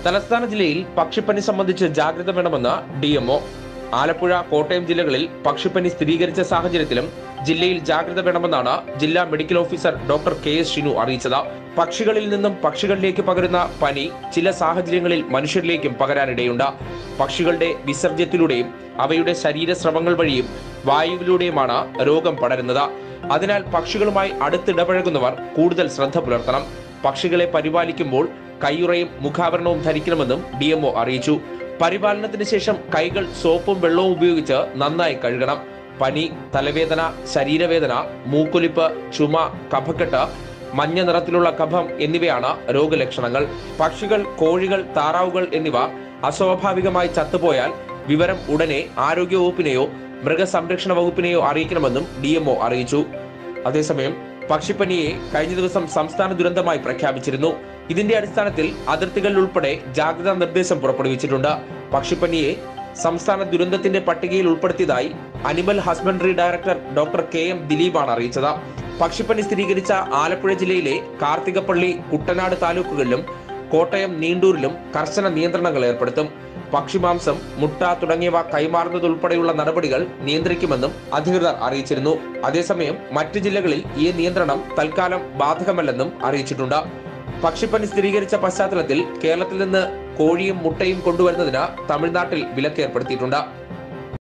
തലസ്ഥാന ജില്ലയിൽ പക്ഷിപ്പനി സംബന്ധിച്ച് ജാഗ്രത വേണമെന്ന് ഡി എംഒ ആലപ്പുഴ കോട്ടയം ജില്ലകളിൽ പക്ഷിപ്പനി സ്ഥിരീകരിച്ച സാഹചര്യത്തിലും ജില്ലയിൽ ജാഗ്രത വേണമെന്നാണ് ജില്ലാ medical officer doctor K S Shinu അറിയിച്ചത് പക്ഷികളിൽ നിന്നും പക്ഷികളിലേക്ക് പകരുന്ന പനി ചില സാഹചര്യങ്ങളിൽ മനുഷ്യരിലേക്കും പകരാനിടയുണ്ട് പക്ഷികളുടെ വിസർജ്യത്തിലൂടെയും അവയുടെ ശരീരസ്രവങ്ങൾ വഴിയും വായുവിലൂടെയുമാണ് രോഗം പടരുന്നത് അതിനാൽ പക്ഷികളുമായി അടുത്തിടപഴകുന്നവർ കൂടുതൽ ശ്രദ്ധ പുലർത്തണം പക്ഷികളെ പരിപാലിക്കുമ്പോൾ കൈയുറയും മുഖാവരണവും ധരിക്കണമെന്നും ഡി അറിയിച്ചു പരിപാലനത്തിന് ശേഷം കൈകൾ സോപ്പും വെള്ളവും ഉപയോഗിച്ച് നന്നായി കഴുകണം പനി തലവേദന ശരീരവേദന മൂക്കൊലിപ്പ് ചുമ കഫക്കെട്ട് മഞ്ഞ നിറത്തിലുള്ള കഫം എന്നിവയാണ് രോഗലക്ഷണങ്ങൾ പക്ഷികൾ കോഴികൾ താറാവുകൾ എന്നിവ അസ്വാഭാവികമായി ചത്തുപോയാൽ വിവരം ഉടനെ ആരോഗ്യവകുപ്പിനെയോ മൃഗസംരക്ഷണ വകുപ്പിനെയോ അറിയിക്കണമെന്നും ഡി അറിയിച്ചു അതേസമയം പക്ഷിപ്പനിയെ കഴിഞ്ഞ ദിവസം സംസ്ഥാന ദുരന്തമായി പ്രഖ്യാപിച്ചിരുന്നു ഇതിന്റെ അടിസ്ഥാനത്തിൽ അതിർത്തികളിൽ ഉൾപ്പെടെ ജാഗ്രതാ നിർദ്ദേശം പുറപ്പെടുവിച്ചിട്ടുണ്ട് പക്ഷിപ്പനിയെ സംസ്ഥാന ദുരന്തത്തിന്റെ പട്ടികയിൽ ഉൾപ്പെടുത്തിയതായി animal husbandry director doctor K M ദിലീപാണ് അറിയിച്ചത് പക്ഷിപ്പനി സ്ഥിരീകരിച്ച ആലപ്പുഴ ജില്ലയിലെ കാർത്തികപ്പള്ളി കുട്ടനാട് താലൂക്കുകളിലും കോട്ടയം നീണ്ടൂരിലും കർശന നിയന്ത്രണങ്ങൾ ഏർപ്പെടുത്തും പക്ഷിമാംസം മുട്ട തുടങ്ങിയവ കൈമാറുന്നതുൾപ്പെടെയുള്ള നടപടികൾ നിയന്ത്രിക്കുമെന്നും അധികൃതർ അറിയിച്ചിരുന്നു അതേസമയം മറ്റ് ജില്ലകളിൽ ഈ നിയന്ത്രണം തൽക്കാലം ബാധകമല്ലെന്നും അറിയിച്ചിട്ടുണ്ട് പക്ഷിപ്പനി സ്ഥിരീകരിച്ച പശ്ചാത്തലത്തിൽ കേരളത്തിൽ നിന്ന് കോഴിയും മുട്ടയും കൊണ്ടുവരുന്നതിന് തമിഴ്നാട്ടിൽ വിലക്ക് ഏർപ്പെടുത്തിയിട്ടുണ്ട്